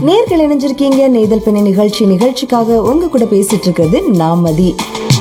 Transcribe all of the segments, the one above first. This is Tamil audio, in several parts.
நேர்கள் இணைஞ்சிருக்கீங்க நெய்தல் பெண்ணை நிகழ்ச்சி நிகழ்ச்சிக்காக உங்க கூட பேசிட்டு இருக்கிறது நாமதி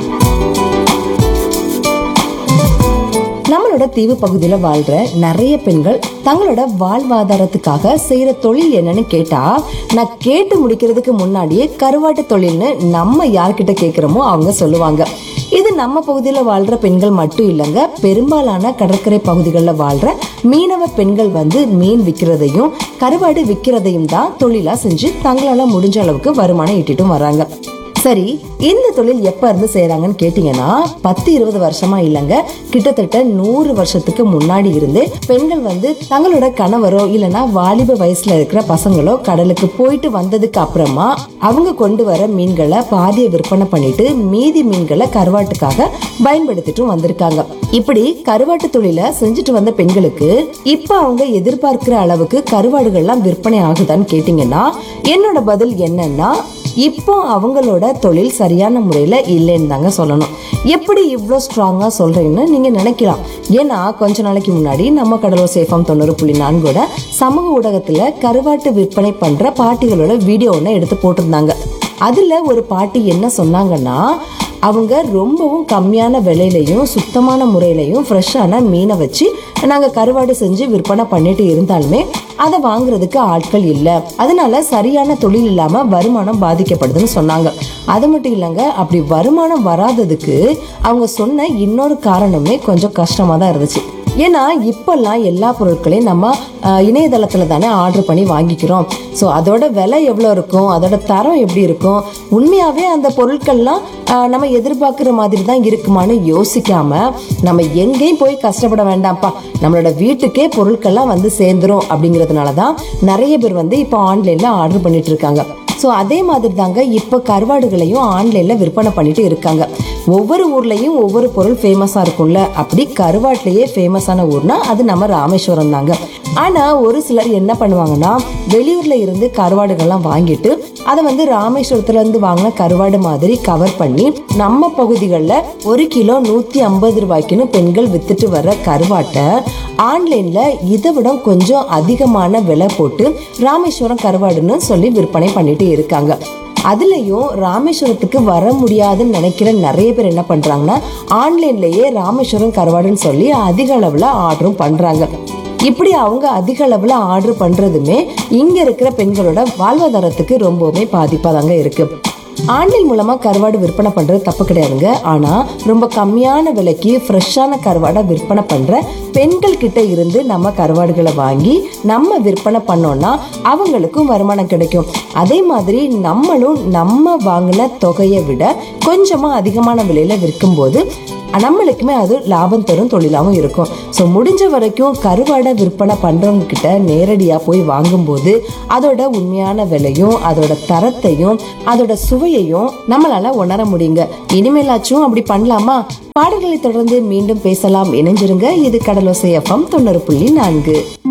நம்மளோட தீவு பகுதியில வாழ்ற நிறைய பெண்கள் தங்களோட வாழ்வாதாரத்துக்காக செய்யற தொழில் என்னன்னு கேட்டா நான் கேட்டு முடிக்கிறதுக்கு முன்னாடியே கருவாட்டு தொழில்னு நம்ம யார்கிட்ட கேக்குறோமோ அவங்க சொல்லுவாங்க இது நம்ம பகுதியில வாழ்ற பெண்கள் மட்டும் இல்லைங்க பெரும்பாலான கடற்கரை பகுதிகளில் வாழ்ற மீனவ பெண்கள் வந்து மீன் விற்கிறதையும் கருவாடு விற்கிறதையும் தான் தொழிலா செஞ்சு தங்களால முடிஞ்ச அளவுக்கு வருமானம் ஈட்டிட்டும் வராங்க சரி இந்த தொழில் எப்ப இருந்து செய்யறாங்கன்னு கேட்டீங்கன்னா பத்து இருபது வருஷமா இல்லைங்க கிட்டத்தட்ட நூறு வருஷத்துக்கு முன்னாடி இருந்து பெண்கள் வந்து தங்களோட கணவரோ இல்லனா வாலிப வயசுல இருக்கிற பசங்களோ கடலுக்கு போயிட்டு வந்ததுக்கு அப்புறமா அவங்க கொண்டு வர மீன்களை பாதியை விற்பனை பண்ணிட்டு மீதி மீன்களை கருவாட்டுக்காக பயன்படுத்திட்டும் வந்திருக்காங்க இப்படி கருவாட்டு தொழிலை செஞ்சுட்டு வந்த பெண்களுக்கு இப்ப அவங்க எதிர்பார்க்கிற அளவுக்கு கருவாடுகள்லாம் விற்பனை ஆகுதான்னு கேட்டீங்கன்னா என்னோட பதில் என்னன்னா இப்போ அவங்களோட தொழில் சரியான முறையில் இல்லைன்னு தாங்க சொல்லணும் எப்படி இவ்வளோ ஸ்ட்ராங்காக சொல்கிறீங்கன்னு நீங்கள் நினைக்கலாம் ஏன்னா கொஞ்ச நாளைக்கு முன்னாடி நம்ம கடலூர் சேஃபம் தொண்ணூறு புள்ளி நான்கோட சமூக ஊடகத்தில் கருவாட்டு விற்பனை பண்ணுற பாட்டிகளோட வீடியோ ஒன்று எடுத்து போட்டிருந்தாங்க அதில் ஒரு பாட்டி என்ன சொன்னாங்கன்னா அவங்க ரொம்பவும் கம்மியான விலையிலையும் சுத்தமான முறையிலையும் ஃப்ரெஷ்ஷான மீனை வச்சு நாங்கள் கருவாடு செஞ்சு விற்பனை பண்ணிட்டு இருந்தாலுமே அதை வாங்குறதுக்கு ஆட்கள் இல்லை அதனால சரியான தொழில் இல்லாமல் வருமானம் பாதிக்கப்படுதுன்னு சொன்னாங்க அது மட்டும் இல்லைங்க அப்படி வருமானம் வராததுக்கு அவங்க சொன்ன இன்னொரு காரணமே கொஞ்சம் கஷ்டமாக தான் இருந்துச்சு ஏன்னா இப்பெல்லாம் எல்லா பொருட்களையும் நம்ம அஹ், இணையதளத்துல தானே ஆர்டர் பண்ணி வாங்கிக்கிறோம் ஸோ அதோட விலை எவ்வளோ இருக்கும் அதோட தரம் எப்படி இருக்கும் உண்மையாகவே அந்த பொருட்கள்லாம் அஹ், நம்ம எதிர்பார்க்குற மாதிரி தான் இருக்குமான்னு யோசிக்காம நம்ம எங்கேயும் போய் கஷ்டப்பட வேண்டாம்ப்பா நம்மளோட வீட்டுக்கே பொருட்கள்லாம் வந்து சேர்ந்துரும் அப்படிங்கிறதுனால தான் நிறைய பேர் வந்து இப்போ ஆன்லைனில் ஆர்டர் பண்ணிட்டு இருக்காங்க ஸோ அதே மாதிரி தாங்க இப்போ கருவாடுகளையும் ஆன்லைனில் விற்பனை பண்ணிட்டு இருக்காங்க ஒவ்வொரு ஊர்லேயும் ஒவ்வொரு பொருள் ஃபேமஸாக இருக்கும்ல அப்படி கருவாட்டிலேயே ஃபேமஸான ஊர்னா அது நம்ம ராமேஸ்வரம் தாங்க ஆனால் ஒரு சிலர் என்ன பண்ணுவாங்கன்னா வெளியூரில் இருந்து கருவாடுகள்லாம் வாங்கிட்டு அதை வந்து ராமேஸ்வரத்துல இருந்து வாங்கின கருவாடு மாதிரி கவர் பண்ணி நம்ம பகுதிகளில் ஒரு கிலோ நூற்றி ஐம்பது ரூபாய்க்குன்னு பெண்கள் வித்துட்டு வர்ற கருவாட்டை ஆன்லைன்ல இதை விட கொஞ்சம் அதிகமான விலை போட்டு ராமேஸ்வரம் கருவாடுன்னு சொல்லி விற்பனை பண்ணிட்டு இருக்காங்க அதுலயும் ராமேஸ்வரத்துக்கு வர முடியாதுன்னு நினைக்கிற நிறைய பேர் என்ன பண்றாங்கன்னா ஆன்லைன்லயே ராமேஸ்வரம் கருவாடுன்னு சொல்லி அதிக அளவுல ஆர்டரும் பண்றாங்க இப்படி அவங்க அதிக அளவுல ஆர்டர் பண்றதுமே இங்க இருக்கிற பெண்களோட வாழ்வாதாரத்துக்கு ரொம்பவுமே பாதிப்பா தாங்க இருக்கு ஆன்லைன் மூலமா கருவாடு விற்பனை பண்றது தப்பு கிடையாதுங்க ஆனா ரொம்ப கம்மியான விலைக்கு ஃப்ரெஷ்ஷான கருவாடை விற்பனை பண்ற பெண்கள் கிட்ட இருந்து நம்ம கருவாடுகளை வாங்கி நம்ம விற்பனை பண்ணோம்னா அவங்களுக்கும் வருமானம் கிடைக்கும் அதே மாதிரி நம்மளும் நம்ம வாங்கின தொகையை விட கொஞ்சமா அதிகமான விலையில விற்கும்போது நம்மளுக்குமே அது லாபம் தரும் தொழிலாகவும் இருக்கும் ஸோ முடிஞ்ச வரைக்கும் கருவாடை விற்பனை பண்ணுறவங்க கிட்ட நேரடியாக போய் வாங்கும்போது அதோட உண்மையான விலையும் அதோட தரத்தையும் அதோட சுவையையும் நம்மளால உணர முடியுங்க இனிமேலாச்சும் அப்படி பண்ணலாமா பாடல்களை தொடர்ந்து மீண்டும் பேசலாம் இணைஞ்சிருங்க இது கடலோசை எஃப்எம் தொண்ணூறு புள்ளி நான்கு